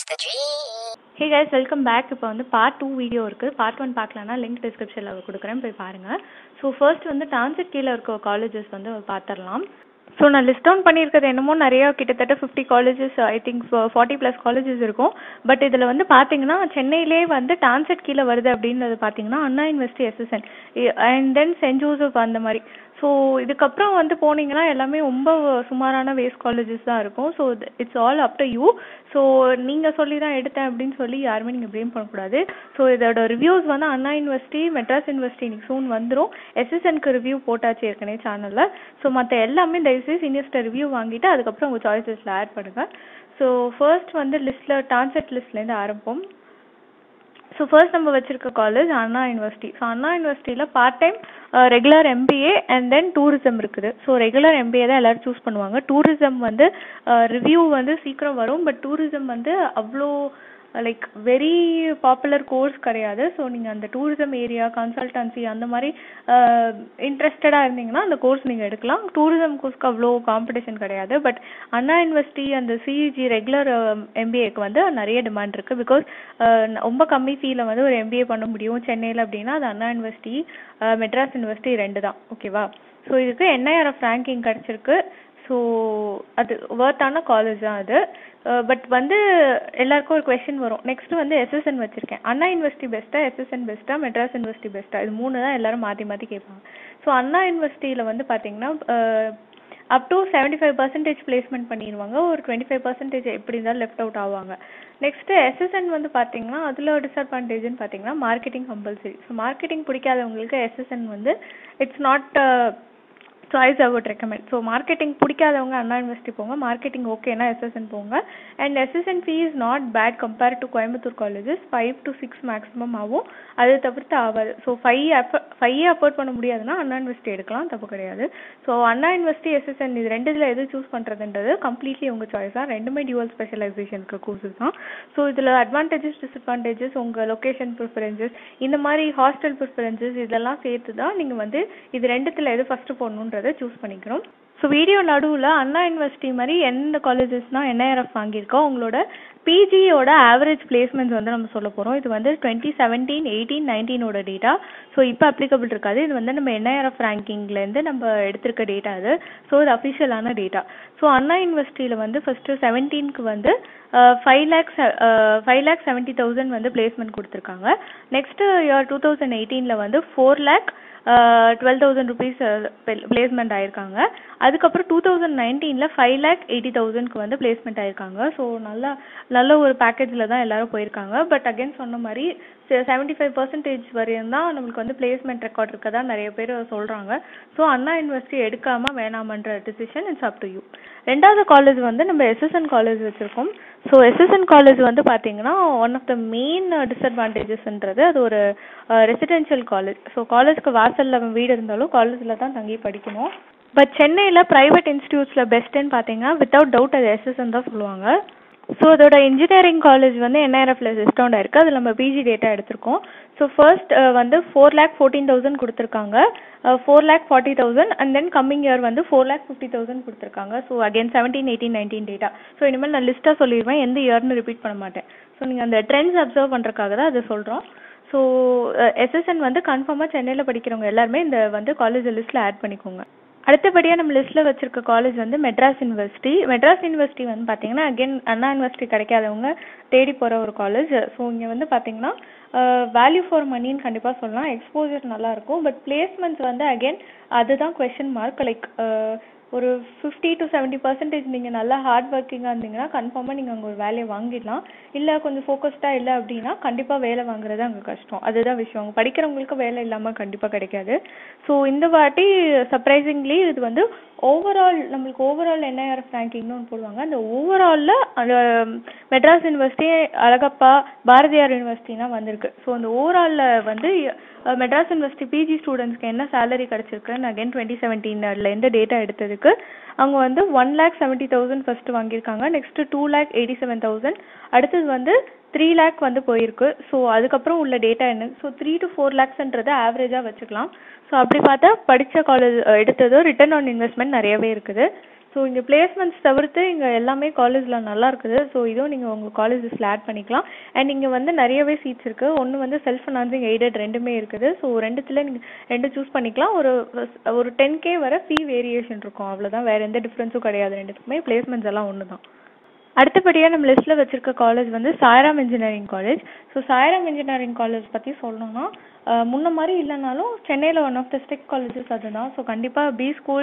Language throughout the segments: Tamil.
the dream. Hey guys welcome back இப்போ வந்து பார்ட் டூ வீடியோ இருக்குது பார்ட் ஒன் பார்க்கலன்னா லிங்க் டிஸ்கிரிப்ஷனில் கொடுக்குறேன் போய் பாருங்கள் ஸோ ஃபர்ஸ்ட் வந்து டான்செட் கீழே இருக்க காலேஜஸ் வந்து பார்த்துடலாம் ஸோ நான் லிஸ்ட் டவுன் பண்ணியிருக்கிறது என்னமோ நிறைய கிட்டத்தட்ட fifty colleges I think forty plus colleges இருக்கும் பட் இதில் வந்து பார்த்தீங்கன்னா சென்னையிலே வந்து டான்செட் கீழே வருது அப்படின்றது பார்த்தீங்கன்னா Anna university SSN and then saint Joseph அந்த மாதிரி ஸோ இதுக்கப்புறம் வந்து போனீங்கன்னா எல்லாமே ரொம்ப சுமாரான வேஸ்ட் காலேஜஸ் தான் இருக்கும் so it's all up to you so நீங்கள் சொல்லி தான் எடுத்தேன் அப்படின்னு சொல்லி யாருமே நீங்கள் ப்ளேம் பண்ணக்கூடாது ஸோ இதோட ரிவ்யூஸ் வந்து அண்ணா யூனிவர்சிட்டி மெட்ராஸ் யூனிவர்சிட்டி இன்னைக்கு சூன் வந்துடும் எஸ்எஸ்என்க்கு ரிவ்யூ போட்டாச்சு ஏற்கனவே சேனலில் ஸோ மற்ற எல்லாமே தயவுசெய்து சீனியர்ஸ்ட்ட ரிவ்யூ வாங்கிட்டு அதுக்கப்புறம் உங்கள் சாய்ஸஸில் ஆட் பண்ணுங்கள் ஸோ ஃபர்ஸ்ட் வந்து லிஸ்ட்டில் டான்செட் லிஸ்ட்லேருந்து ஆரம்பம் ஸோ ஃபர்ஸ்ட் நம்ம வச்சிருக்க college Anna university so Anna யூனிவர்சிட்டியில் part time regular MBA and then tourism இருக்குது ஸோ ரெகுலர் எம்பிஏ தான் எல்லோரும் சூஸ் பண்ணுவாங்க டூரிசம் வந்து ரிவ்யூ வந்து சீக்கிரம் வரும் பட் டூரிசம் வந்து அவ்வளோ லைக் வெரி பாப்புலர் கோர்ஸ் கிடையாது ஸோ நீங்கள் அந்த டூரிசம் ஏரியா கன்சல்டன்சி அந்த மாதிரி இன்ட்ரெஸ்டடாக இருந்தீங்கன்னா அந்த கோர்ஸ் நீங்கள் எடுக்கலாம் டூரிசம் கோர்ஸ்க்கு அவ்வளோ காம்படிஷன் கிடையாது பட் அண்ணா யூனிவர்சிட்டி அந்த சிஇஜி ரெகுலர் எம்பிஏக்கு வந்து நிறைய டிமாண்ட் இருக்குது பிகாஸ் ரொம்ப கம்மி ஃபீல வந்து ஒரு எம்பிஏ பண்ண முடியும் சென்னையில் அப்படின்னா அது அண்ணா யூனிவர்சிட்டி மெட்ராஸ் யூனிவர்சிட்டி ரெண்டு தான் ஓகேவா ஸோ இதுக்கு என்ஐஆர்எஃப் ரேங்கிங் கிடச்சிருக்கு ஸோ அது ஒர்த்தான காலேஜ் தான் அது பட் வந்து எல்லாருக்கும் ஒரு கொஷின் வரும் நெக்ஸ்ட் வந்து எஸ்எஸ்என் வச்சிருக்கேன் அண்ணா யூனிவர்சிட்டி பெஸ்ட்டா எஸ்எஸ்என் பெஸ்ட்டா மெட்ராஸ் யூனிவர்சிட்டி பெஸ்ட்டா இது மூணு தான் எல்லாரும் மாற்றி மாற்றி கேட்பாங்க ஸோ அண்ணா யூனிவர்சிட்டியில் வந்து பார்த்தீங்கன்னா up to seventy five percentage placement பண்ணிடுவாங்க ஒரு டுவெண்ட்டி ஃபைவ் பர்சன்டேஜ் எப்படி இருந்தாலும் லெஃப்ட் அவுட் ஆவாங்க நெக்ஸ்ட் எஸ்எஸ்என் வந்து பார்த்தீங்கன்னா அதில் டிஸ்அட்வான்டேஜ்னு பார்த்தீங்கன்னா மார்க்கெட்டிங் கம்பல்சரி ஸோ மார்க்கெட்டிங் பிடிக்காதவங்களுக்கு எஸ்எஸ்என் வந்து it's not choice I would recommend so marketing பிடிக்காதவங்க அண்ணா யூனிவர்சிட்டி போங்க மார்க்கெட்டிங் ஓகேனா எஸ்எஸ்என் போங்க and SSN fee is not bad compare to Coimbatore colleges five to six maximum ஆகும் அது தவிர்த்து ஆகாது ஸோ ஃபைவ் அஃப ஃபைவ் அஃபோர்ட் பண்ண முடியாதுன்னா அண்ணா யூனிவர்சிட்டி எடுக்கலாம் தப்பு கிடையாது ஸோ அண்ணா யூனிவர்சிட்டி எஸ்எஸ்என் இது ரெண்டுல எது சூஸ் பண்ணுறதுன்றது கம்ப்ளீட்லி உங்கள் சாய்ஸ் தான் ரெண்டுமே டியூவல் ஸ்பெஷலைசேஷனுக்கு கோர்சஸ் தான் ஸோ இதில் அட்வான்டேஜஸ் டிஸ்அட்வான்டேஜஸ் உங்கள் லொக்கேஷன் ப்ரிஃபரன்சஸ் இந்த மாதிரி ஹாஸ்டல் ப்ரிஃபரன்சஸ் இதெல்லாம் சேர்த்து தான் நீங்கள் வந்து இது ரெண்டுத்தில் எது ஃபஸ்ட்டு போடணுன்ற அப்படின்றத சூஸ் பண்ணிக்கிறோம் ஸோ வீடியோ நடுவில் அண்ணா யூனிவர்சிட்டி மாதிரி எந்த காலேஜஸ்னால் என்ஐஆர்எஃப் வாங்கியிருக்கோம் உங்களோட பிஜியோட ஆவரேஜ் பிளேஸ்மெண்ட்ஸ் வந்து நம்ம சொல்ல போகிறோம் இது வந்து டுவெண்ட்டி செவன்டீன் எயிட்டீன் நைன்டீனோட டேட்டா ஸோ இப்போ அப்ளிகபிள் இருக்காது இது வந்து நம்ம என்ஐஆர்எஃப் ரேங்கிங்லேருந்து நம்ம எடுத்திருக்க டேட்டா அது ஸோ இது அஃபிஷியலான டேட்டா ஸோ அண்ணா யூனிவர்சிட்டியில் வந்து ஃபஸ்ட்டு செவன்டீனுக்கு வந்து five lakhs five lakh seventy thousand வந்து பிளேஸ்மெண்ட் கொடுத்துருக்காங்க நெக்ஸ்ட் இயர் டூ தௌசண்ட் எயிட்டீனில் வந்து four lakh twelve thousand rupees placement ஆயிருக்காங்க அதுக்கப்புறம் டூ தௌசண்ட் நைன்டீனில் ஃபைவ் லேக் எயிட்டி தௌசண்ட்க்கு வந்து பிளேஸ்மெண்ட் ஆயிருக்காங்க ஸோ நல்லா நல்ல ஒரு பேக்கேஜில் தான் எல்லாரும் போயிருக்காங்க பட் அகைன் சொன்ன மாதிரி செவன்ட்டி ஃபைவ் பர்சன்டேஜ் வரையும் தான் நம்மளுக்கு வந்து பிளேஸ்மெண்ட் ரெக்கார்ட் இருக்கதா நிறைய பேர் சொல்கிறாங்க ஸோ அண்ணா யூனிவர்சிட்டி எடுக்காமல் வேணாமன்ற decision it's up to you ரெண்டாவது காலேஜ் வந்து நம்ம எஸ்எஸ்என் காலேஜ் வச்சுருக்கோம் ஸோ எஸ்எஸ்என் காலேஜ் வந்து பார்த்தீங்கன்னா ஒன் ஆஃப் த மெயின் டிஸ்அட்வான்டேஜஸ்ன்றது அது ஒரு ரெசிடென்ஷியல் காலேஜ் ஸோ காலேஜ்க்கு வாசலில் வீடு இருந்தாலும் காலேஜில் தான் தங்கி படிக்கணும் பட் சென்னையில் ப்ரைவேட் இன்ஸ்டியூட்ஸில் பெஸ்ட்டுன்னு பார்த்தீங்கன்னா வித்தவுட் டவுட் அது எஸ்எஸ்என் தான் சொல்லுவாங்க ஸோ அதோட இன்ஜினியரிங் காலேஜ் வந்து என்ஐஆர்எஃப்ல டிஸ்கவுண்ட் ஆயிருக்கு அதில் நம்ம பிஜி டேட்டா எடுத்திருக்கோம் ஸோ ஃபர்ஸ்ட் வந்து ஃபோர் லேக் ஃபோர்டீன் தௌசண்ட் கொடுத்துருக்காங்க four lakh forty thousand and then coming year வந்து ஃபோர் லேக் ஃபிஃப்டி தௌசண்ட் கொடுத்துருக்காங்க so again seventeen eighteen nineteen data so இனிமேல் நான் லிஸ்ட்டாக சொல்லிடுவேன் எந்த இயர்னு ரிப்பீட் பண்ண மாட்டேன் ஸோ நீங்கள் அந்த ட்ரெண்ட்ஸ் அப்சர்வ் பண்ணுறதுக்காக தான் அதை சொல்கிறோம் ஸோ எஸ்எஸ்என் வந்து கன்ஃபார்மாக சென்னையில் படிக்கிறவங்க எல்லாருமே இந்த வந்து காலேஜ் லிஸ்ட்டில் ஆட் பண்ணிக்கோங்க அடுத்தபடியாக நம்ம லிஸ்ட்டில் வச்சிருக்க காலேஜ் வந்து மெட்ராஸ் யூனிவர்சிட்டி மெட்ராஸ் யூனிவர்சிட்டி வந்து பார்த்தீங்கன்னா அகெயின் அண்ணா யூனிவர்சிட்டி கிடைக்காதவங்க தேடி போகிற ஒரு காலேஜ் ஸோ இங்கே வந்து பார்த்தீங்கன்னா வேல்யூ ஃபார் மணின்னு கண்டிப்பாக சொல்லலாம் எக்ஸ்போஜர் நல்லாயிருக்கும் பட் பிளேஸ்மெண்ட்ஸ் வந்து அகெயின் அதுதான் கொஷின் மார்க் லைக் ஒரு ஃபிஃப்டி டு செவன்ட்டி பர்சன்டேஜ் நீங்கள் நல்லா ஹார்ட் ஒர்க்கிங்காக இருந்தீங்கன்னா கன்ஃபார்மாக நீங்கள் அங்கே ஒரு வேலையை வாங்கிடலாம் இல்லை கொஞ்சம் ஃபோக்கஸ்டாக இல்லை அப்படின்னா கண்டிப்பாக வேலை வாங்குறது அங்கே கஷ்டம் அதுதான் விஷயம் அவங்க படிக்கிறவங்களுக்கு வேலை இல்லாமல் கண்டிப்பாக கிடைக்காது ஸோ இந்த வாட்டி சர்ப்ரைசிங்லி இது வந்து ஓவரால் நம்மளுக்கு ஓவரால் என்ஐஆர்எஃப் ரேங்கிங்னு ஒன்று போடுவாங்க அந்த ஓவராலில் அந்த மெட்ராஸ் யூனிவர்சிட்டி அழகப்பா பாரதியார் யூனிவர்சிட்டினா வந்திருக்கு ஸோ அந்த ஓவராலில் வந்து மெட்ராஸ் யூனிவர்சிட்டி பிஜி ஸ்டூடெண்ட்ஸ்க்கு என்ன சேலரி கிடச்சிருக்குன்னு அகைன் டுவெண்ட்டி செவன்டீனில் எந்த டேட்டா எடுத்ததுக்கு அவங்க வந்து one lakh seventy thousand first வாங்கியிருக்காங்க next two lakh eighty seven thousand அடுத்தது வந்து த்ரீ லேக் வந்து போயிருக்கு ஸோ அதுக்கப்புறம் உள்ள டேட்டா என்ன ஸோ த்ரீ டு ஃபோர் லேக்ஸ்ன்றதை ஆவரேஜாக வச்சுக்கலாம் ஸோ அப்படி பார்த்தா படித்த காலேஜ் எடுத்தது ரிட்டர்ன் ஆன் இன்வெஸ்ட்மெண்ட் நிறையவே இருக்குது ஸோ இங்கே பிளேஸ்மெண்ட்ஸ் தவிர்த்து இங்கே எல்லாமே காலேஜில் நல்லா இருக்குது ஸோ இதுவும் நீங்கள் உங்கள் காலேஜஸில் ஆட் பண்ணிக்கலாம் அண்ட் இங்கே வந்து நிறையவே சீட்ஸ் இருக்குது ஒன்று வந்து செல்ஃப் ஃபினான்சிங் எய்டட் ரெண்டுமே இருக்குது ஸோ ரெண்டுத்தில் நீங்கள் ரெண்டு சூஸ் பண்ணிக்கலாம் ஒரு ஒரு டென் கே வர ஃபீ வேரியேஷன் இருக்கும் அவ்வளோதான் வேறு எந்த டிஃப்ரென்ஸும் கிடையாது ரெண்டுத்துக்குமே பிளேஸ்மெண்ட்ஸ் எல்லாம் ஒன்று தான் அடுத்தபடியாக நம்ம லிஸ்ட்டில் வச்சிருக்க காலேஜ் வந்து Sairam engineering college so Sairam engineering college பற்றி சொல்லணும்னா அஹ் முன்ன மாதிரி இல்லைனாலும் சென்னையில் one of the strict colleges அதுதான் ஸோ கண்டிப்பாக பி ஸ்கூல்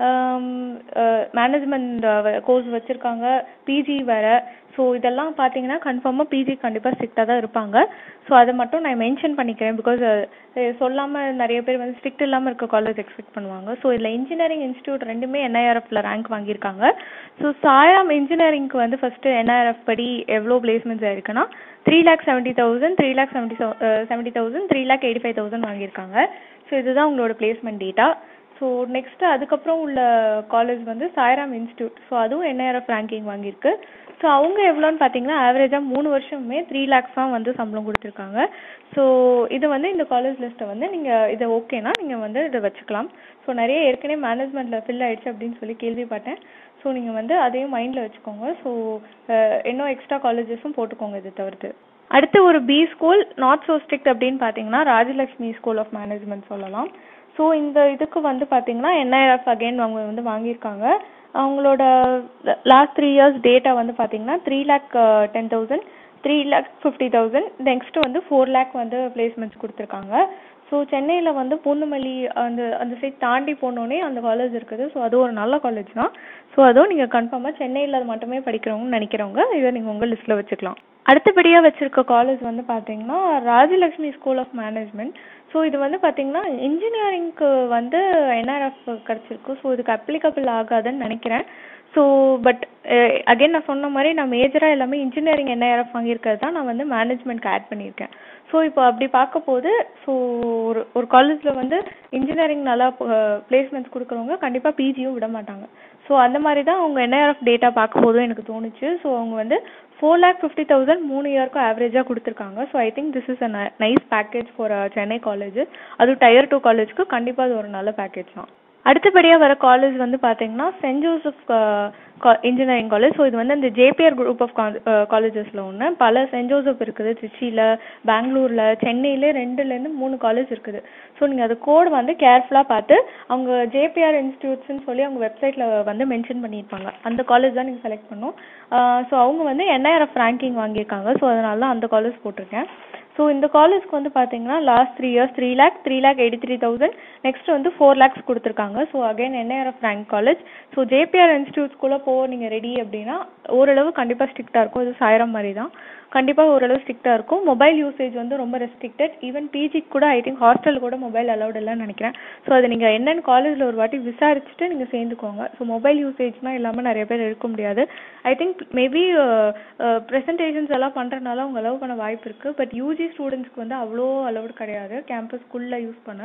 மேனேஜ்மெண்ட் கோர்ஸ் வச்சுருக்காங்க பிஜி வேற ஸோ இதெல்லாம் பார்த்தீங்கன்னா கன்ஃபார்மாக பிஜி கண்டிப்பாக ஸ்ட்ரிக்டாக தான் இருப்பாங்க ஸோ அதை மட்டும் நான் மென்ஷன் பண்ணிக்கிறேன் பிகாஸ் சொல்லாமல் நிறைய பேர் வந்து ஸ்ட்ரிக்ட் இல்லாமல் இருக்க காலேஜ் எக்ஸ்பெக்ட் பண்ணுவாங்க ஸோ இதில் இன்ஜினியரிங் இன்ஸ்டியூட் ரெண்டுமே என்ஐஆர்எஃப்ல ரேங்க் வாங்கியிருக்காங்க ஸோ சாயாம் இன்ஜினியரிங்க்கு வந்து ஃபஸ்ட்டு என்ஐஆர்எஃப் படி எவ்வளோ பிளேஸ்மெண்ட்ஸ் ஆயிருக்குன்னா three lakh seventy thousand three lakh seventy seventy thousand three lakh eighty five thousand வாங்கியிருக்காங்க ஸோ இதுதான் உங்களோட பிளேஸ்மெண்ட் டேட்டா ஸோ நெக்ஸ்ட்டு அதுக்கப்புறம் உள்ள காலேஜ் வந்து சாய்ராம் இன்ஸ்டியூட் ஸோ அதுவும் என்ஐஆர்எஃப் ரேங்கிங் வாங்கியிருக்கு ஸோ அவங்க எவ்வளோன்னு பார்த்தீங்கன்னா ஆவரேஜாக மூணு வருஷமுமே த்ரீ லேக்ஸ் தான் வந்து சம்பளம் கொடுத்துருக்காங்க ஸோ இது வந்து இந்த காலேஜ் லிஸ்ட்டை வந்து நீங்கள் இது ஓகேனா நீங்கள் வந்து இதை வச்சுக்கலாம் ஸோ நிறைய ஏற்கனவே மேனேஜ்மெண்ட்டில் ஃபில் ஆயிடுச்சு அப்படின்னு சொல்லி கேள்விப்பட்டேன் ஸோ நீங்கள் வந்து அதையும் மைண்டில் வச்சுக்கோங்க ஸோ இன்னும் எக்ஸ்ட்ரா காலேஜஸும் போட்டுக்கோங்க இது தவிர்த்து அடுத்து ஒரு B school not so strict அப்படின்னு பார்த்தீங்கன்னா ராஜலக்ஷ்மி ஸ்கூல் ஆஃப் மேனேஜ்மெண்ட் சொல்லலாம் ஸோ இந்த இதுக்கு வந்து பார்த்தீங்கன்னா என்ஐஆர்எஃப் அகைன் அவங்க வந்து வாங்கியிருக்காங்க அவங்களோட லாஸ்ட் த்ரீ இயர்ஸ் டேட்டா வந்து பார்த்தீங்கன்னா three lakh ten thousand three lakh fifty thousand next வந்து ஃபோர் லேக் வந்து பிளேஸ்மெண்ட்ஸ் கொடுத்துருக்காங்க ஸோ சென்னையில் வந்து பூந்தமல்லி அந்த அந்த சைட் தாண்டி போனோடனே அந்த காலேஜ் இருக்குது ஸோ அது ஒரு நல்ல காலேஜ் தான் ஸோ அதுவும் நீங்கள் கன்ஃபார்மாக சென்னையில் அது மட்டுமே படிக்கிறவங்கன்னு நினைக்கிறவங்க இதை நீங்கள் உங்கள் லிஸ்ட்டில் வச்சுக்கலாம் அடுத்தபடியாக வச்சுருக்க காலேஜ் வந்து பார்த்தீங்கன்னா Rajalakshmi school of management so இது வந்து பார்த்தீங்கன்னா இன்ஜினியரிங்க்கு வந்து என்ஆர்எஃப் கிடச்சிருக்கு ஸோ இதுக்கு அப்ளிகபிள் ஆகாதுன்னு நினைக்கிறேன் ஸோ பட் அகைன் நான் சொன்ன மாதிரி நான் மேஜராக எல்லாமே இன்ஜினியரிங் என்ஐஆர்எஃப் வாங்கியிருக்கிறது தான் நான் வந்து மேனேஜ்மெண்ட்க்கு ஆட் பண்ணியிருக்கேன் ஸோ இப்போ அப்படி பார்க்க போது ஸோ ஒரு ஒரு காலேஜில் வந்து இன்ஜினியரிங் நல்லா பிளேஸ்மெண்ட்ஸ் கொடுக்குறவங்க கண்டிப்பாக பிஜியும் விட மாட்டாங்க ஸோ அந்த மாதிரி தான் அவங்க என்ஐஆர்எஃப் டேட்டா பார்க்கும் போதும் எனக்கு தோணுச்சு ஸோ அவங்க வந்து ஃபோர் லேக் ஃபிஃப்டி தௌசண்ட் மூணு இயர்க்கும் ஆவரேஜாக கொடுத்துருக்காங்க so I think this is a nice package for Chennai college அது டயர் டூ காலேஜ்க்கு கண்டிப்பாக அது ஒரு நல்ல பேக்கேஜ் தான் அடுத்தபடியாக வர காலேஜ் வந்து பார்த்தீங்கன்னா saint Joseph engineering college so இது வந்து இந்த ஜேபிஆர் குரூப் ஆஃப் காலேஜஸில் ஒன்று பல சென்ட் ஜோசப் இருக்குது திருச்சியில் பெங்களூரில் சென்னையிலே ரெண்டுலேருந்து மூணு காலேஜ் இருக்குது ஸோ நீங்கள் அது கோட் வந்து கேர்ஃபுல்லாக பார்த்து அவங்க ஜேபிஆர் இன்ஸ்டியூட்ஸ்னு சொல்லி அவங்க வெப்சைட்டில் வந்து மென்ஷன் பண்ணியிருப்பாங்க அந்த காலேஜ் தான் நீங்கள் செலக்ட் பண்ணணும் ஸோ அவங்க வந்து என்ஐஆர்எஃப் ரேங்கிங் வாங்கியிருக்காங்க ஸோ அதனால தான் அந்த காலேஜ் போட்டிருக்கேன் ஸோ இந்த காலேஜ்க்கு வந்து பார்த்தீங்கன்னா last three years three lakh three lakh eighty three thousand next வந்து ஃபோர் லேக்ஸ் கொடுத்துருக்காங்க so again NIRF rank college so JBR இன்ஸ்டியூட்ஸ்குள்ளே போக நீங்கள் ரெடி அப்படின்னா ஓரளவு கண்டிப்பாக ஸ்ட்ரிக்டாக இருக்கும் இது சாயிரம் மாதிரி தான் கண்டிப்பாக ஓரளவு ஸ்ட்ரிக்டாக இருக்கும் மொபைல் யூசேஜ் வந்து ரொம்ப ரெஸ்ட்ரிக்டட் ஈவன் பிஜிக்கு கூட ஐ திங்க் ஹாஸ்டல் கூட மொபைல் அலௌட் இல்லைன்னு நினைக்கிறேன் ஸோ அதை நீங்கள் என்னென்னு காலேஜில் ஒரு வாட்டி விசாரிச்சுட்டு நீங்கள் சேர்ந்துக்கோங்க ஸோ மொபைல் யூசேஜ்னால் இல்லாமல் நிறைய பேர் எடுக்க முடியாது ஐ திங்க் மேபி ப்ரெசன்டேஷன்ஸ் எல்லாம் பண்ணுறதுனால அவங்க அலோவ் பண்ண வாய்ப்பு இருக்குது பட் யூஜி ஸ்டூடெண்ட்ஸ்க்கு வந்து அவ்வளோ அலௌட் கிடையாது கேம்பஸ்க்குள்ளே யூஸ் பண்ண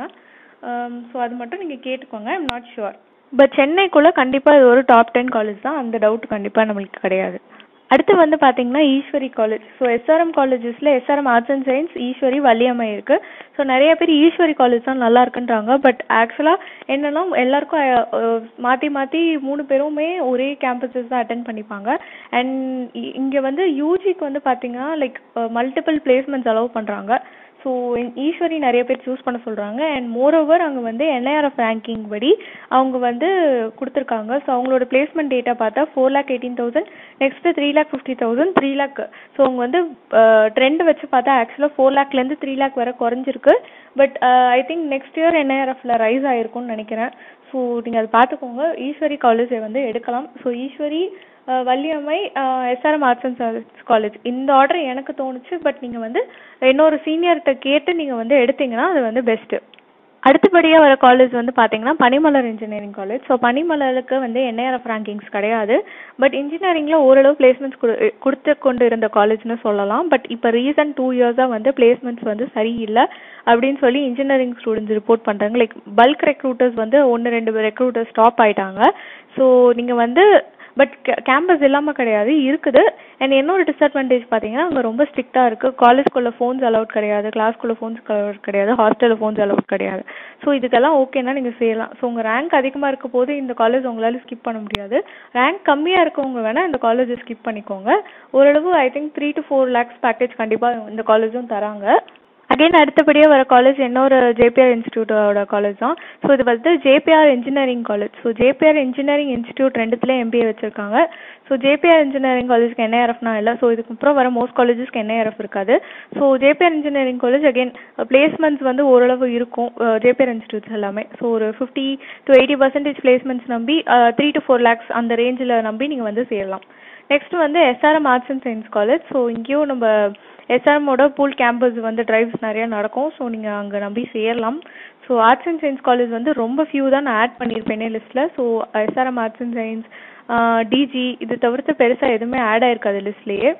ஸோ அது மட்டும் நீங்கள் கேட்டுக்கோங்க ஐம் நாட் ஷுர் பட் சென்னைக்குள்ளே கண்டிப்பாக இது ஒரு டாப் டென் காலேஜ் தான் அந்த டவுட் கண்டிப்பாக நம்மளுக்கு கிடையாது அடுத்து வந்து பார்த்தீங்கன்னா ஈஸ்வரி காலேஜ் ஸோ எஸ்ஆர்எம் காலேஜஸில் SRM arts and science Eswari Valliammai இருக்குது ஸோ நிறைய பேர் ஈஸ்வரி காலேஜ் தான் நல்லா இருக்குன்றாங்க பட் ஆக்சுவலாக என்னன்னா எல்லாருக்கும் மாற்றி மாற்றி மூணு பேருமே ஒரே கேம்பஸஸ் தான் அட்டன் பண்ணிப்பாங்க அண்ட் இங்கே வந்து யூஜிக்கு வந்து பார்த்தீங்கன்னா லைக் மல்டிபிள் பிளேஸ்மெண்ட்ஸ் அலோவ் பண்ணுறாங்க ஸோ ஈஸ்வரி நிறைய பேர் சூஸ் பண்ண சொல்கிறாங்க அண்ட் மோரோவர் அங்கே வந்து என்ஐஆர்எஃப் ரேங்கிங் படி அவங்க வந்து கொடுத்துருக்காங்க ஸோ அவங்களோட பிளேஸ்மெண்ட் டேட்டா பார்த்தா four lakh eighteen thousand next three lakh fifty thousand three lakh so அவங்க வந்து ட்ரெண்ட் வச்சு பார்த்தா ஆக்சுவலாக ஃபோர் லேக்லேருந்து த்ரீ லேக் வரை குறைஞ்சிருக்கு but I think next year என்ஐஆர்எஃப்ல ரைஸ் ஆயிருக்கும்னு நினைக்கிறேன் ஸோ நீங்கள் அதை பார்த்துக்கோங்க ஈஸ்வரி காலேஜை வந்து எடுக்கலாம் so Eswari Valliammai SRM arts and science college இந்த ஆர்டர் எனக்கு தோணுச்சு பட் நீங்கள் வந்து இன்னொரு சீனியர்கிட்ட கேட்டு நீங்கள் வந்து எடுத்தீங்கன்னா அது வந்து பெஸ்ட்டு அடுத்தபடியாக வர காலேஜ் வந்து பார்த்தீங்கன்னா பனிமலர் இன்ஜினியரிங் காலேஜ் ஸோ பனிமலருக்கு வந்து என்ஐஆர்எஃப் ரேங்கிங்ஸ் கிடையாது பட் இன்ஜினியரிங்கில் ஓரளவு பிளேஸ்மெண்ட்ஸ் கொடு கொடுத்து கொண்டு இருந்த காலேஜ்னு சொல்லலாம் பட் இப்போ ரீசன்ட் டூ இயர்ஸாக வந்து பிளேஸ்மெண்ட்ஸ் வந்து சரியில்லை அப்படின்னு சொல்லி இன்ஜினியரிங் ஸ்டூடெண்ட்ஸ் ரிப்போர்ட் பண்ணுறாங்க லைக் பல்க் ரெக்ரூட்டர்ஸ் வந்து ஒன்று ரெண்டு ரெக்ரூட்டர்ஸ் ஸ்டாப் ஆயிட்டாங்க ஸோ நீங்கள் வந்து பட் கேம்பஸ் இல்லாமல் கிடையாது இருக்குது அண்ட் இன்னொரு டிஸ்அட்வான்டேஜ் பார்த்தீங்கன்னா அங்கே ரொம்ப ஸ்ட்ரிக்டாக இருக்குது காலேஜ்குள்ளே ஃபோன்ஸ் அலௌட் கிடையாது கிளாஸ்க்குள்ளே ஃபோன்ஸ் அலௌட் கிடையாது ஹாஸ்டலில் ஃபோன்ஸ் அலௌட் கிடையாது ஸோ இதுக்கெல்லாம் ஓகேனா நீங்கள் செய்யலாம் ஸோ உங்கள் ரேங்க் அதிகமாக இருக்க போது இந்த காலேஜ் உங்களால் ஸ்கிப் பண்ண முடியாது ரேங்க் கம்மியாக இருக்கவங்க வேணால் இந்த காலேஜை ஸ்கிப் பண்ணிக்கோங்க ஓரளவு I think three to four lakhs package கண்டிப்பாக இந்த காலேஜும் தராங்க அகைன் அடுத்தபடியாக வர காலேஜ் இன்னொரு ஜேபிஆர் இன்ஸ்டியூட்டோட காலேஜ் தான் ஸோ இது வந்து JPR engineering college so JPR engineering institute ரெண்டுத்துலேயும் எம்பிஏ வச்சிருக்காங்க ஸோ ஜேபிஆர் இன்ஜினியரிங் காலேஜ்க்கு என்ஐஆர்எஃப்னா இல்லை ஸோ இதுக்கப்புறம் வர மோஸ்ட் காலேஜஸ்க்கு என்ஐஆர்எஃப் இருக்காது so JPR engineering college again placements வந்து ஓரளவு இருக்கும் ஜேபிஆர் இன்ஸ்டியூட்ஸ் எல்லாமே ஸோ ஒரு fifty to eighty percentage placements நம்பி த்ரீ டு ஃபோர் லேக்ஸ் அந்த ரேஞ்சில் நம்பி நீங்கள் வந்து சேரலாம் நெக்ஸ்ட் வந்து SRM arts and science college so இங்கேயும் நம்ம எஸ்ஆர்எம்மோட பூல் கேம்பஸ் வந்து டிரைவ்ஸ் நிறையா நடக்கும் ஸோ நீங்கள் அங்கே நம்பி சேரலாம் so arts and science college வந்து ரொம்ப ஃபியூ தான் நான் ஆட் பண்ணியிருப்பேனே லிஸ்ட்டில் so SRM arts and science DG இது தவிர்த்து பெருசாக எதுவுமே ஆட் ஆயிருக்காது லிஸ்ட்லேயே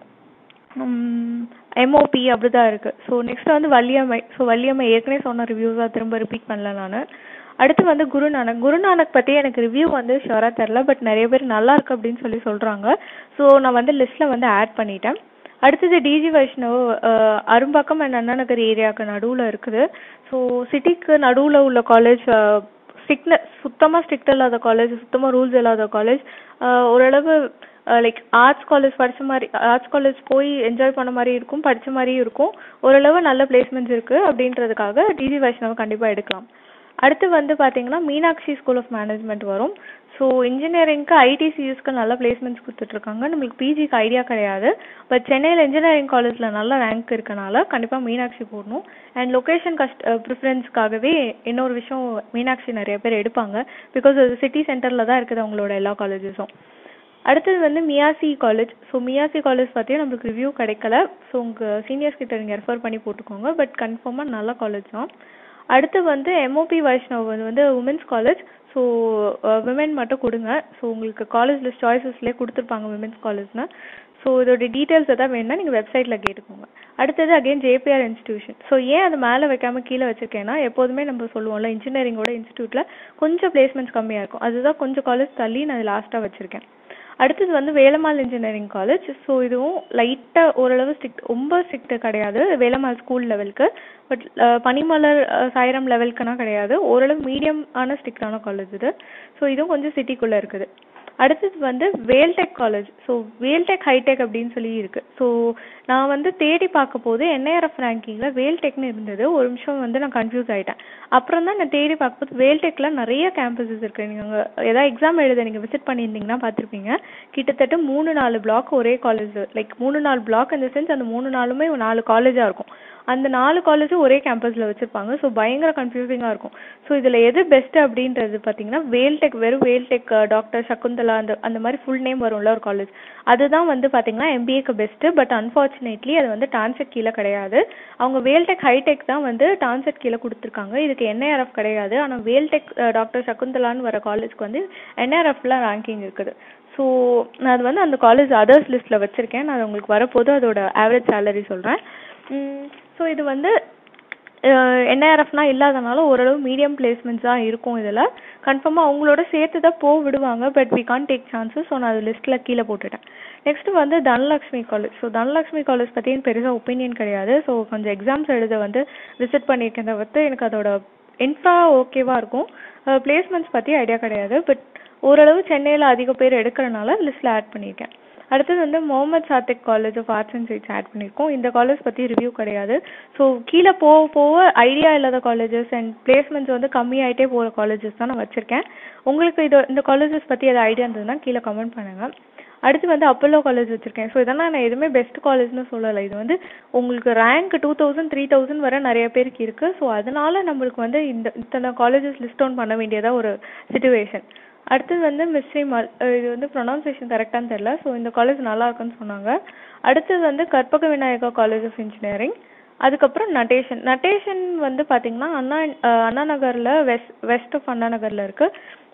எம்ஓபி அப்படி தான் இருக்குது ஸோ நெக்ஸ்ட் வந்து வள்ளியம்மை ஸோ வள்ளியம்மை ஏற்கனவே சொன்ன ரிவ்யூஸாக திரும்ப ரிப்பீட் பண்ணல நான் அடுத்து வந்து குருநானக் குருநானக் பற்றி எனக்கு ரிவ்யூ வந்து ஷுவராக தெரில பட் நிறைய பேர் நல்லா இருக்கு அப்படின்னு சொல்லி சொல்கிறாங்க ஸோ நான் வந்து லிஸ்ட்டில் வந்து ஆட் பண்ணிட்டேன் அடுத்தது டிஜி வைஷ்ணவ் அரும்பாக்கம் அண்ட் அண்ணா நகர் ஏரியாவுக்கு நடுவில் இருக்குது ஸோ சிட்டிக்கு நடுவில் உள்ள காலேஜ் ஸ்ட்ரிக்ட்னஸ் சுத்தமாக ஸ்ட்ரிக்ட் இல்லாத காலேஜ் சுத்தமாக ரூல்ஸ் இல்லாத காலேஜ் ஓரளவு லைக் ஆர்ட்ஸ் காலேஜ் படித்த மாதிரி ஆர்ட்ஸ் காலேஜ் போய் என்ஜாய் பண்ண மாதிரி இருக்கும் படித்த மாதிரியும் இருக்கும் ஓரளவு நல்ல பிளேஸ்மெண்ட்ஸ் இருக்குது அப்படின்றதுக்காக டிஜி வைஷ்ணவ் கண்டிப்பாக எடுக்கலாம் அடுத்து வந்து பார்த்தீங்கன்னா மீனாட்சி ஸ்கூல் ஆஃப் மேனேஜ்மெண்ட் வரும் ஸோ இன்ஜினியரிங்க்கு ஐடிசிஎஸ்க்கு நல்ல பிளேஸ்மெண்ட்ஸ் கொடுத்துட்ருக்காங்க நம்மளுக்கு பிஜிக்கு ஐடியா கிடையாது பட் சென்னையில் இன்ஜினியரிங் காலேஜில் நல்ல ரேங்க் இருக்கனால கண்டிப்பாக மீனாட்சி போடணும் அண்ட் லொக்கேஷன் கஸ்ட் ப்ரிஃபரன்ஸ்க்காகவே இன்னொரு விஷயம் மீனாட்சி நிறைய பேர் எடுப்பாங்க பிகாஸ் அது சிட்டி சென்டரில் தான் இருக்குது அவங்களோட எல்லா காலேஜஸும் அடுத்தது வந்து மியாசி காலேஜ் ஸோ மியாசி காலேஜ் பார்த்தீங்கன்னா நம்மளுக்கு ரிவ்யூ கிடைக்கல ஸோ உங்கள் சீனியர்ஸ் கிட்ட நீங்கள் ரெஃபர் பண்ணி போட்டுக்கோங்க பட் கன்ஃபார்மாக நல்ல காலேஜ் தான் அடுத்து வந்து எம்ஓபி வைஷ்ணவ் வந்து உமன்ஸ் காலேஜ் ஸோ விமென் மட்டும் கொடுங்க ஸோ உங்களுக்கு காலேஜ் லிஸ்ட் சாய்ஸஸ்லேயே கொடுத்துருப்பாங்க விமென்ஸ் காலேஜ்னு ஸோ இதோட டீட்டெயில்ஸ் எதாவது வேணும்னா நீங்கள் வெப்சைட்டில் கேட்டுக்கோங்க அடுத்தது அகைன் ஜேபிஆர் இன்ஸ்டியூஷன் ஸோ ஏன் அது மேலே வைக்காம கீழே வச்சிருக்கேன்னா எப்போதுமே நம்ம சொல்லுவோம்ல இன்ஜினியரிங்கோட இன்ஸ்டியூட்டில் கொஞ்சம் பிளேஸ்மெண்ட்ஸ் கம்மியாக இருக்கும் அதுதான் கொஞ்சம் காலேஜ் தள்ளி நான் லாஸ்ட்டாக வச்சுருக்கேன் அடுத்தது வந்து வேலம்மாள் இன்ஜினியரிங் காலேஜ் ஸோ இதுவும் லைட்டாக ஓரளவு ஸ்ட்ரிக்ட் ரொம்ப ஸ்ட்ரிக்ட் கிடையாது வேலம்மாள் ஸ்கூல் லெவலுக்கு பட் பனிமலர் சாயிரம் லெவலுக்குனா கிடையாது ஓரளவு மீடியம் ஆன ஸ்ட்ரிக்டான காலேஜ் இது ஸோ இதுவும் கொஞ்சம் சிட்டிக்குள்ளே இருக்குது அடுத்தது வந்து Veltech college so Veltech high tech அப்படின்னு சொல்லி இருக்கு ஸோ நான் வந்து தேடி பார்க்க போது என்ஐஆர்எஃப் ரேங்கிங்கில் வேல்டெக்னு இருந்தது ஒரு நிமிஷம் வந்து நான் கன்ஃபியூஸ் ஆகிட்டேன் அப்புறம் தான் நான் தேடி பார்க்கும்போது வேல்டெக்கில் நிறைய கேம்பஸஸ் இருக்குது நீங்கள் ஏதாவது எக்ஸாம் எழுத நீங்கள் விசிட் பண்ணியிருந்தீங்கன்னா பார்த்துருப்பீங்க கிட்டத்தட்ட மூணு நாலு பிளாக் ஒரே காலேஜ் லைக் மூணு நாலு பிளாக் இந்த சென்ஸ் அந்த மூணு நாலுமே நாலு காலேஜாக இருக்கும் அந்த நாலு காலேஜும் ஒரே கேம்பஸில் வச்சுருப்பாங்க ஸோ பயங்கர கன்ஃபியூசிங்காக இருக்கும் ஸோ இதில் எது பெஸ்ட்டு அப்படின்றது பார்த்தீங்கன்னா வேல்டெக் வெறும் வேல்டெக் டாக்டர் சகுந்தலா அந்த அந்த மாதிரி ஃபுல் நேம் வரும்ல ஒரு காலேஜ் அதுதான் வந்து பார்த்தீங்கன்னா எம்பிஏக்கு பெஸ்ட்டு பட் அன்ஃபார்ச்சுனேட்லி அது வந்து டான்செட் கீழே கிடையாது அவங்க வேல்டெக் ஹைடெக் தான் வந்து டான்செட் கீழே கொடுத்துருக்காங்க இதுக்கு என்ஐஆர்எஃப் கிடையாது ஆனால் வேல்டெக் டாக்டர் சகுந்தலான்னு வர காலேஜ்க்கு வந்து என்ஆர்எஃப்ல ரேங்கிங் இருக்குது ஸோ நான் அது வந்து அந்த காலேஜ் அதர்ஸ் லிஸ்ட்டில் வச்சுருக்கேன் நான் உங்களுக்கு வரப்போது அதோட ஆவரேஜ் சேலரி சொல்கிறேன் ஸோ இது வந்து என்ஐஆர்எஃப்னா இல்லாதனால ஓரளவு மீடியம் பிளேஸ்மெண்ட்ஸ் தான் இருக்கும் இதில் கன்ஃபார்மாக அவங்களோட சேர்த்து தான் போக விடுவாங்க but we can take chances so நான் அது லிஸ்ட்டில் கீழே போட்டுட்டேன் நெக்ஸ்ட் வந்து Dhanalakshmi college so Dhanalakshmi college பற்றி பெருசாக ஒப்பீனியன் கிடையாது ஸோ கொஞ்சம் எக்ஸாம்ஸ் எழுத வந்து விசிட் பண்ணியிருக்கேன் தவிர்த்து எனக்கு அதோட இன்ஃப்ரா ஓகேவாக இருக்கும் பிளேஸ்மெண்ட்ஸ் பற்றி ஐடியா கிடையாது பட் ஓரளவு சென்னையில் அதிக பேர் எடுக்கிறனால லிஸ்ட்டில் ஆட் பண்ணியிருக்கேன் அடுத்தது வந்து Mohamed Sathak college of arts and science add பண்ணியிருக்கோம் இந்த காலேஜ் பற்றி ரிவ்யூ கிடையாது ஸோ கீழே போக போக ஐடியா இல்லாத காலேஜஸ் அண்ட் பிளேஸ்மெண்ட்ஸ் வந்து கம்மியாயிட்டே போகிற காலேஜஸ் தான் நான் வச்சுருக்கேன் உங்களுக்கு இது இந்த காலேஜஸ் பற்றி எதாவது ஐடியா இருந்ததுன்னா கீழே கமெண்ட் பண்ணுங்கள் அடுத்து வந்து அப்பல்லோ காலேஜ் வச்சுருக்கேன் ஸோ இதெல்லாம் நான் எதுவுமே பெஸ்ட் காலேஜ்னு சொல்லலை இது வந்து உங்களுக்கு rank two thousand three thousand வர நிறைய பேருக்கு இருக்குது ஸோ அதனால நம்மளுக்கு வந்து இந்த இத்தனை காலேஜஸ் லிஸ்ட் டவுன் பண்ண வேண்டியதாக ஒரு சுச்சுவேஷன் அடுத்தது வந்து மிஸ்ரி மால் இது வந்து ப்ரொனவுன்சேஷன் கரெக்டானு தெரில ஸோ இந்த காலேஜ் நல்லா இருக்குன்னு சொன்னாங்க அடுத்தது வந்து Karpaga Vinayaga college of engineering அதுக்கப்புறம் நட்டேஷன் நட்டேஷன் வந்து பார்த்தீங்கன்னா அண்ணா அண்ணா நகரில் வெஸ்ட் வெஸ்ட் ஆஃப் அண்ணா நகரில் இருக்குது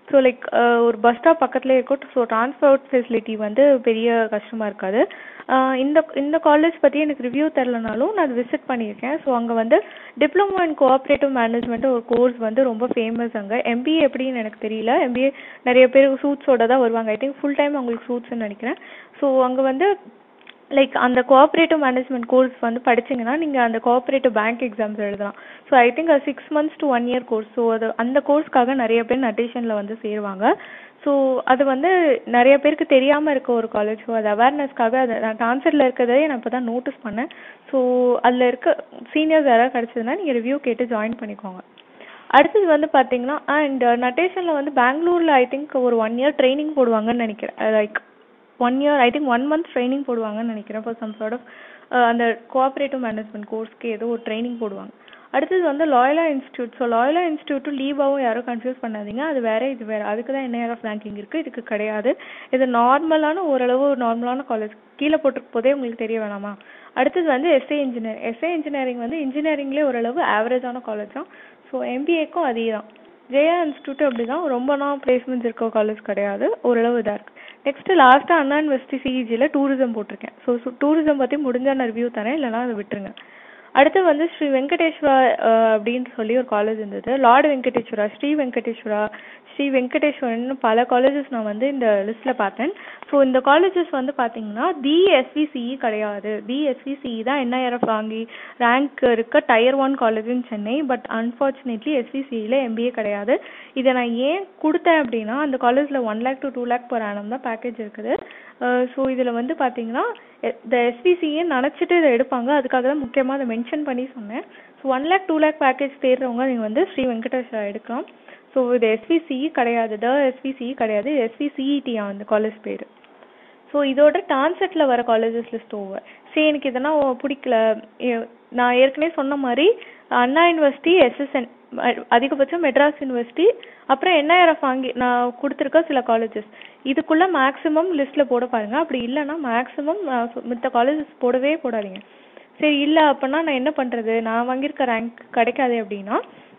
ஸோ லைக் ஒரு பஸ் ஸ்டாப் பக்கத்துலேயே இருக்கும் ஸோ டிரான்ஸ்போர்ட் ஃபெசிலிட்டி வந்து பெரிய கஷ்டமாக இருக்காது ஆஹ் இந்த இந்த காலேஜ் பற்றி எனக்கு ரிவ்யூ தெரிலனாலும் நான் அது விசிட் பண்ணியிருக்கேன் ஸோ அங்கே வந்து டிப்ளமோ இன் கோஆப்ரேட்டிவ் மேனேஜ்மெண்ட் ஒரு கோர்ஸ் வந்து ரொம்ப ஃபேமஸ் அங்கே எம்பிஏ எப்படின்னு எனக்கு தெரியல எம்பிஏ நிறைய பேர் சூட்ஸோட தான் வருவாங்க ஐ திங்க் ஃபுல் டைம் அவங்களுக்கு சூட்ஸ்னு நினைக்கிறேன் ஸோ அங்கே வந்து லைக் அந்த கோஆப்ரேட்டிவ் மேனேஜ்மெண்ட் கோர்ஸ் வந்து படிச்சீங்கன்னா நீங்கள் அந்த கோஆப்ரேட்டிவ் பேங்க் எக்ஸாம்ஸ் எழுதலாம் ஸோ ஐ திங்க் அது six months to one year course so அது அந்த கோர்ஸ்க்காக நிறைய பேர் நட்டேஷனில் வந்து சேருவாங்க ஸோ அது வந்து நிறைய பேருக்கு தெரியாமல் இருக்க ஒரு காலேஜ் ஸோ அது அவேர்னஸ்க்காக அது நான் டான்சரில் இருக்கிறதே நான் இப்போ தான் நோட்டீஸ் பண்ணேன் ஸோ அதில் இருக்க சீனியர்ஸ் யாராவது கிடச்சதுன்னா நீங்கள் ரிவ்யூ கேட்டு ஜாயின் பண்ணிக்கோங்க அடுத்தது வந்து பார்த்தீங்கன்னா அண்ட் நட்டேஷனில் வந்து பெங்களூரில் ஐ திங்க் ஒரு ஒன் இயர் ட்ரைனிங் போடுவாங்கன்னு நினைக்கிறேன் like one year I think one month training போடுவாங்கன்னு நினைக்கிறேன் ஃபார் சம் சார்ட் ஆஃப் அந்த கோஆப்ரேட்டிவ் மேனேஜ்மெண்ட் கோர்ஸ்க்கு ஏதோ ஒரு ட்ரைனிங் போடுவாங்க அடுத்தது வந்து லாயலா இன்ஸ்டியூட் ஸோ லாயலா இன்ஸ்டியூட்டும் லீவாவும் யாரும் கன்ஃபியூஸ் பண்ணாதீங்க அது வேற இது வேற அதுக்கு தான் என்ஐஆர் ஆஃப் ரேங்கிங் இருக்கு இதுக்கு கிடையாது இது நார்மலான ஓரளவு ஒரு நார்மலான காலேஜ் கீழே போட்டிருக்க போதே உங்களுக்கு தெரிய வேணாமா அடுத்தது வந்து எஸ்ஏ இன்ஜினியர் எஸ்ஏ இன்ஜினியரிங் வந்து இன்ஜினியரிங்லேயே ஓரளவு ஆவரேஜான காலேஜ் தான் ஸோ எம்பிஏக்கும் அதே தான் ஜெயா இன்ஸ்டியூட் அப்படி தான் ரொம்ப நாள் பிளேஸ்மெண்ட்ஸ் இருக்க காலேஜ் கிடையாது ஓரளவு இதாக இருக்குது நெக்ஸ்ட் லாஸ்ட்டாக அண்ணா யூனிவர்சிட்டி சிஇஜியில் டூரிசம் போட்டிருக்கேன் ஸோ டூரிசம் பற்றி முடிஞ்சா நான் ரிவ்யூ தரேன் இல்லைனா அதை விட்டுருங்க அடுத்து வந்து ஸ்ரீ வெங்கடேஸ்வரா அஹ், அப்படின்னு சொல்லி ஒரு காலேஜ் இருந்தது லார்டு வெங்கடேஸ்வரா ஸ்ரீ வெங்கடேஸ்வரா ஸ்ரீ வெங்கடேஸ்வரன் பல காலேஜஸ் நான் வந்து இந்த லிஸ்ட்டில் பார்த்தேன் ஸோ இந்த காலேஜஸ் வந்து பார்த்தீங்கன்னா தி எஸ்விசிஇ கிடையாது தி எஸ்விசிஇ தான் என்ஐஆர்எஃப் வாங்கி ரேங்க் இருக்க tier one college in Chennai but unfortunately எஸ்விசிஇல எம்பிஏ கிடையாது இதை நான் ஏன் கொடுத்தேன் அப்படின்னா அந்த காலேஜில் one lakh to two lakh per annum தான் பேக்கேஜ் இருக்குது ஸோ இதில் வந்து பார்த்தீங்கன்னா இந்த எஸ்பிசிஏ நினச்சிட்டு இதை எடுப்பாங்க அதுக்காக தான் முக்கியமாக அதை மென்ஷன் பண்ணி சொன்னேன் so one lakh two lakh package தேடுறவங்க நீங்கள் வந்து ஸ்ரீ வெங்கடேஸ்வரா எடுக்கலாம் ஸோ இது எஸ்பிசிஇ கிடையாது த எஸ்பிசிஇ கிடையாது எஸ்பிசிஇடியா அந்த காலேஜ் பேர் ஸோ இதோட டான்செட்டில் வர காலேஜஸ் லிஸ்ட் ஓவர் சரி எனக்கு இதெல்லாம் ஓ- பிடிக்கல ஏ- நான் ஏற்கனவே சொன்ன மாதிரி அண்ணா யூனிவர்சிட்டி எஸ்எஸ்என் அதிகபட்சம் மெட்ராஸ் யூனிவர்சிட்டி அப்புறம் என்ஐஆர்எஃப் வாங்கி நான் கொடுத்துருக்க சில காலேஜஸ் இதுக்குள்ள மேக்ஸிமம் லிஸ்ட்டில் போட பாருங்க அப்படி இல்லைன்னா மேக்ஸிமம் மித்த காலேஜஸ் போடவே போடாதீங்க சரி இல்லை அப்படின்னா நான் என்ன பண்ணுறது நான் வாங்கியிருக்க ரேங்க் கிடைக்காது அப்படின்னா